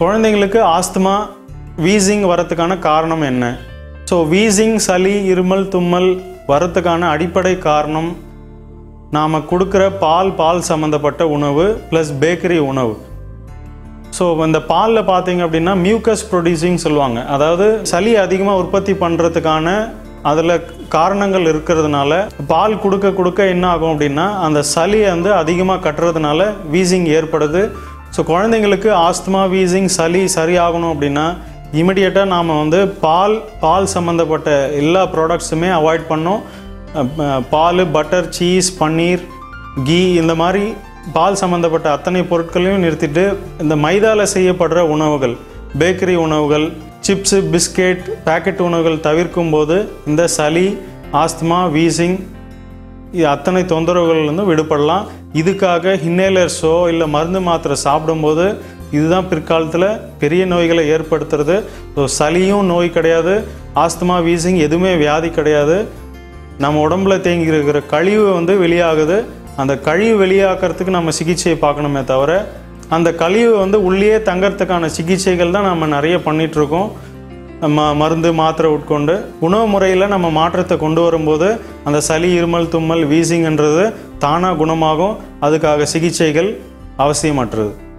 குழந்தைங்களுக்கு asthma wheezing வரத்துக்கான காரணம் என்ன ஸோ வீசிங் சளி இருமல் தும்மல் வரத்துக்கான அடிப்படை காரணம் நாம் கொடுக்குற பால் பால் சம்மந்தப்பட்ட உணவு ப்ளஸ் பேக்கரி உணவு ஸோ இந்த பாலில் பார்த்தீங்க அப்படின்னா மியூக்கஸ் ப்ரொடியூசிங் சொல்லுவாங்க அதாவது சளி அதிகமாக உற்பத்தி பண்ணுறதுக்கான அதில் காரணங்கள் இருக்கிறதுனால பால் கொடுக்க கொடுக்க என்ன ஆகும் அப்படின்னா அந்த சளி வந்து அதிகமாக கட்டுறதுனால வீசிங் ஏற்படுது ஸோ குழந்தைங்களுக்கு ஆஸ்துமா வீசிங் சளி சரியாகணும் அப்படின்னா இமிடியேட்டாக நாம் வந்து பால் பால் சம்மந்தப்பட்ட எல்லா ப்ராடக்ட்ஸுமே அவாய்ட் பண்ணோம் அஹ் பால் பட்டர் சீஸ் பன்னீர் கீ இந்த மாதிரி பால் சம்மந்தப்பட்ட அத்தனை பொருட்களையும் நிறுத்திட்டு இந்த மைதாவில் செய்யப்படுற உணவுகள் பேக்கரி உணவுகள் சிப்ஸு பிஸ்கெட் பேக்கெட் உணவுகள் தவிர்க்கும் போது இந்த சளி ஆஸ்துமா வீசிங் இது அத்தனை தொந்தரவுகள்லேருந்து விடுபடலாம் இதுக்காக இன்ஹேலர்ஸோ இல்லை மருந்து மாத்திரை சாப்பிடும்போது இதுதான் பிற்காலத்தில் பெரிய நோய்களை ஏற்படுத்துறது ஸோ சளியும் நோய் கிடையாது ஆஸ்துமா வீசிங் எதுவுமே வியாதி கிடையாது நம்ம உடம்புல தேங்கி இருக்கிற கழிவு வந்து வெளியாகுது அந்த கழிவு வெளியாக்குறதுக்கு நம்ம சிகிச்சையை பார்க்கணுமே தவிர அந்த கழிவு வந்து உள்ளே தங்கறதுக்கான சிகிச்சைகள் தான் நம்ம நிறைய பண்ணிகிட்ருக்கோம் நம்ம மருந்து மாத்திரை உட்கொண்டு உணவு முறையில் நம்ம மாற்றத்தை கொண்டு வரும்போது அந்த சளி இருமல் தும்மல் வீசிங்ன்றது தானாக குணமாகும் அதுக்காக சிகிச்சைகள் அவசியமற்றது